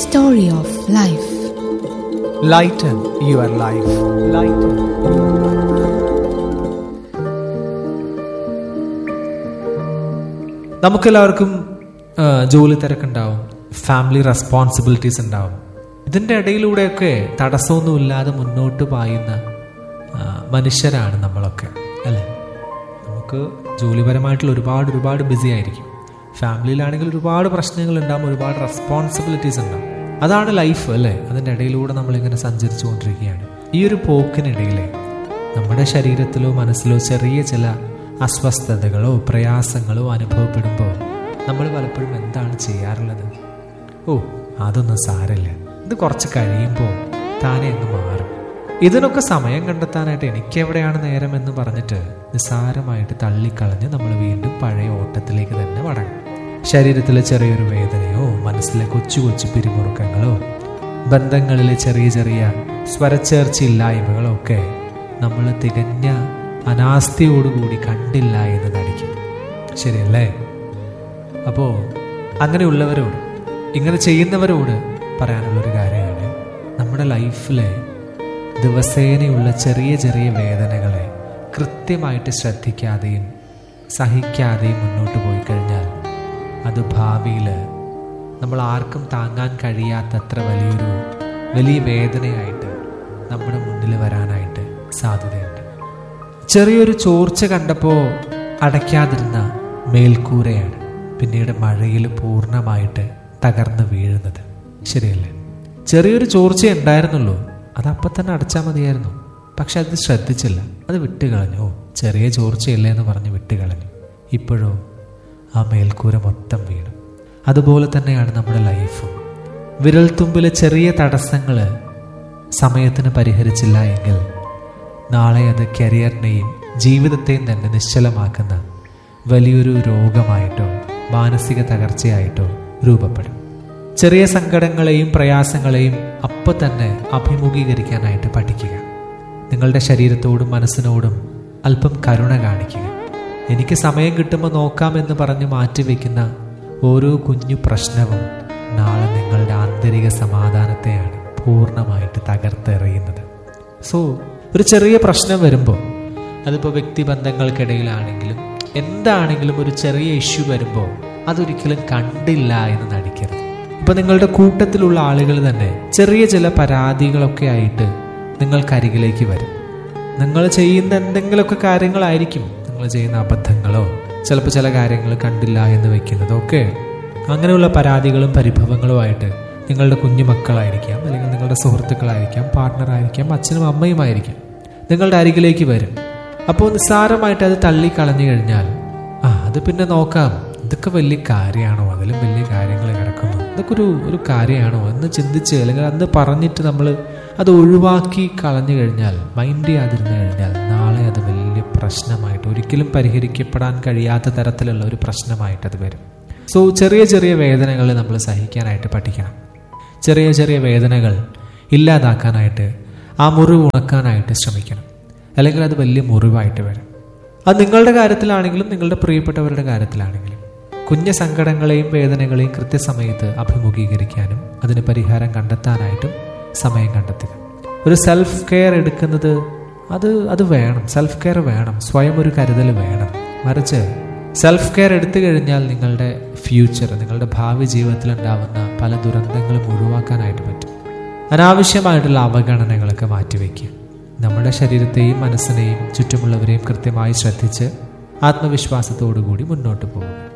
Story of Life. Lighten your life. Lighten. നമുക്കെല്ലാവർക്കും ആ, ജോലി തിരക്കുണ്ടാവും ഫാമിലി റെസ്പോൺസിബിലിറ്റീസ് ഉണ്ടാവും ഇതിൻ്റെ ഇടയിലൂടെയൊക്കെ തടസ്സമൊന്നുമില്ലാതെ മുന്നോട്ട് പായുന്ന ആ, മനുഷ്യരാണ് നമ്മളൊക്കെ അല്ലേ നമുക്ക് ജോലിപരമായിട്ടുള്ള ഒരുപാട് ഒരുപാട് ബിസി ആയിരിക്കും ഫാമിലിയിലാണെങ്കിൽ ഒരുപാട് പ്രശ്നങ്ങൾ ഉണ്ടാകും ഒരുപാട് റെസ്പോൺസിബിലിറ്റീസ് ഉണ്ടാവും അതാണ് ലൈഫ് അല്ലേ അതിൻ്റെ ഇടയിലൂടെ നമ്മളിങ്ങനെ സഞ്ചരിച്ചു കൊണ്ടിരിക്കുകയാണ് ഈ ഒരു പോക്കിനിടയിലെ നമ്മുടെ ശരീരത്തിലോ മനസ്സിലോ ചെറിയ ചില അസ്വസ്ഥതകളോ പ്രയാസങ്ങളോ അനുഭവപ്പെടുമ്പോൾ നമ്മൾ പലപ്പോഴും എന്താണ് ചെയ്യാറുള്ളത് ഓ അതൊന്നും സാരമില്ല ഇത് കുറച്ച് കഴിയുമ്പോൾ താനെ അങ്ങ് മാറും ഇതിനൊക്കെ സമയം കണ്ടെത്താനായിട്ട് എനിക്ക് എവിടെയാണ് നേരം എന്ന് പറഞ്ഞിട്ട് നിസ്സാരമായിട്ട് തള്ളിക്കളഞ്ഞ് നമ്മൾ വീണ്ടും പഴയ ഓട്ടത്തിലേക്ക് തന്നെ മടങ്ങും ശരീരത്തിലെ ചെറിയൊരു വേദനയോ മനസ്സിലെ കൊച്ചു കൊച്ചു പിരിമുറുക്കങ്ങളോ ബന്ധങ്ങളിലെ ചെറിയ ചെറിയ സ്വരച്ചേർച്ചയില്ലായ്മകളോ ഒക്കെ നമ്മൾ തികഞ്ഞ അനാസ്ഥയോടുകൂടി കണ്ടില്ല എന്ന് നടിക്കും ശരിയല്ലേ അപ്പോൾ അങ്ങനെയുള്ളവരോട് ഇങ്ങനെ ചെയ്യുന്നവരോട് പറയാനുള്ളൊരു കാര്യമാണ് നമ്മുടെ ലൈഫിലെ ദിവസേനയുള്ള ചെറിയ ചെറിയ വേദനകളെ കൃത്യമായിട്ട് ശ്രദ്ധിക്കാതെയും സഹിക്കാതെയും മുന്നോട്ട് പോയി കഴിഞ്ഞാൽ അത് ഭാവിയിൽ നമ്മൾ ആർക്കും താങ്ങാൻ കഴിയാത്തത്ര വലിയൊരു വലിയ വേദനയായിട്ട് നമ്മുടെ മുന്നിൽ വരാനായിട്ട് സാധ്യതയുണ്ട് ചെറിയൊരു ചോർച്ച കണ്ടപ്പോൾ അടയ്ക്കാതിരുന്ന മേൽക്കൂരയാണ് പിന്നീട് മഴയിൽ പൂർണ്ണമായിട്ട് തകർന്ന് വീഴുന്നത് ശരിയല്ലേ ചെറിയൊരു ചോർച്ച ഉണ്ടായിരുന്നുള്ളൂ അത് അപ്പം തന്നെ അടച്ചാൽ മതിയായിരുന്നു പക്ഷെ അത് ശ്രദ്ധിച്ചില്ല അത് വിട്ടുകളഞ്ഞു ഓ ചെറിയ ചോർച്ചയില്ലേ എന്ന് പറഞ്ഞ് വിട്ടുകളഞ്ഞു ഇപ്പോഴോ ആ മേൽക്കൂര മൊത്തം വീണു അതുപോലെ തന്നെയാണ് നമ്മുടെ ലൈഫും വിരൽത്തുമ്പിലെ ചെറിയ തടസ്സങ്ങൾ സമയത്തിന് പരിഹരിച്ചില്ല എങ്കിൽ നാളെ അത് കരിയറിനെയും ജീവിതത്തെയും തന്നെ നിശ്ചലമാക്കുന്ന വലിയൊരു രോഗമായിട്ടോ മാനസിക തകർച്ചയായിട്ടോ രൂപപ്പെടും ചെറിയ സങ്കടങ്ങളെയും പ്രയാസങ്ങളെയും അപ്പോൾ തന്നെ അഭിമുഖീകരിക്കാനായിട്ട് പഠിക്കുക നിങ്ങളുടെ ശരീരത്തോടും മനസ്സിനോടും അല്പം കരുണ കാണിക്കുക എനിക്ക് സമയം കിട്ടുമ്പോൾ നോക്കാമെന്ന് പറഞ്ഞ് മാറ്റിവെക്കുന്ന ഓരോ കുഞ്ഞു പ്രശ്നവും നാളെ നിങ്ങളുടെ ആന്തരിക സമാധാനത്തെയാണ് പൂർണ്ണമായിട്ട് തകർത്തെറിയുന്നത് സോ ഒരു ചെറിയ പ്രശ്നം വരുമ്പോൾ അതിപ്പോൾ വ്യക്തിബന്ധങ്ങൾക്കിടയിലാണെങ്കിലും എന്താണെങ്കിലും ഒരു ചെറിയ ഇഷ്യൂ വരുമ്പോൾ അതൊരിക്കലും കണ്ടില്ല എന്ന് നടിക്കരുത് ഇപ്പൊ നിങ്ങളുടെ കൂട്ടത്തിലുള്ള ആളുകൾ തന്നെ ചെറിയ ചില പരാതികളൊക്കെ ആയിട്ട് നിങ്ങൾക്കരികിലേക്ക് വരും നിങ്ങൾ ചെയ്യുന്ന എന്തെങ്കിലുമൊക്കെ കാര്യങ്ങളായിരിക്കും നിങ്ങൾ ചെയ്യുന്ന അബദ്ധങ്ങളോ ചിലപ്പോൾ ചില കാര്യങ്ങൾ കണ്ടില്ല എന്ന് വെക്കുന്നതോ ഒക്കെ അങ്ങനെയുള്ള പരാതികളും പരിഭവങ്ങളും ആയിട്ട് നിങ്ങളുടെ കുഞ്ഞു മക്കളായിരിക്കാം അല്ലെങ്കിൽ നിങ്ങളുടെ സുഹൃത്തുക്കളായിരിക്കാം പാർട്ട്ണറായിരിക്കാം അച്ഛനും അമ്മയുമായിരിക്കാം നിങ്ങളുടെ അരികിലേക്ക് വരും അപ്പോൾ നിസ്സാരമായിട്ട് അത് തള്ളിക്കളഞ്ഞു കഴിഞ്ഞാൽ ആ അത് പിന്നെ നോക്കാം ഇതൊക്കെ വലിയ കാര്യമാണോ അതിലും വലിയ കാര്യങ്ങൾ കിടക്കുന്നു ഇതൊക്കെ ഒരു ഒരു കാര്യമാണോ എന്ന് ചിന്തിച്ച് അല്ലെങ്കിൽ അന്ന് പറഞ്ഞിട്ട് നമ്മൾ അത് ഒഴിവാക്കി കളഞ്ഞു കഴിഞ്ഞാൽ മൈൻഡ് ചെയ്യാതിരുന്നു കഴിഞ്ഞാൽ നാളെ അത് വലിയ പ്രശ്നമായിട്ട് ഒരിക്കലും പരിഹരിക്കപ്പെടാൻ കഴിയാത്ത തരത്തിലുള്ള ഒരു പ്രശ്നമായിട്ട് അത് വരും സോ ചെറിയ ചെറിയ വേദനകൾ നമ്മൾ സഹിക്കാനായിട്ട് പഠിക്കണം ചെറിയ ചെറിയ വേദനകൾ ഇല്ലാതാക്കാനായിട്ട് ആ മുറിവ് ഉണക്കാനായിട്ട് ശ്രമിക്കണം അല്ലെങ്കിൽ അത് വലിയ മുറിവായിട്ട് വരും അത് നിങ്ങളുടെ കാര്യത്തിലാണെങ്കിലും നിങ്ങളുടെ പ്രിയപ്പെട്ടവരുടെ കാര്യത്തിലാണെങ്കിലും കുഞ്ഞു സങ്കടങ്ങളെയും വേദനകളെയും കൃത്യസമയത്ത് അഭിമുഖീകരിക്കാനും അതിന് പരിഹാരം കണ്ടെത്താനായിട്ടും സമയം കണ്ടെത്തുക ഒരു സെൽഫ് കെയർ എടുക്കുന്നത് അത് അത് വേണം സെൽഫ് കെയർ വേണം സ്വയം ഒരു കരുതൽ വേണം മറിച്ച് സെൽഫ് കെയർ എടുത്തു കഴിഞ്ഞാൽ നിങ്ങളുടെ ഫ്യൂച്ചർ നിങ്ങളുടെ ഭാവി ജീവിതത്തിൽ ഉണ്ടാവുന്ന പല ദുരന്തങ്ങളും ഒഴിവാക്കാനായിട്ട് പറ്റും അനാവശ്യമായിട്ടുള്ള അവഗണനകളൊക്കെ മാറ്റിവെക്കുക നമ്മുടെ ശരീരത്തെയും മനസ്സിനെയും ചുറ്റുമുള്ളവരെയും കൃത്യമായി ശ്രദ്ധിച്ച് ആത്മവിശ്വാസത്തോടു കൂടി മുന്നോട്ട് പോകുക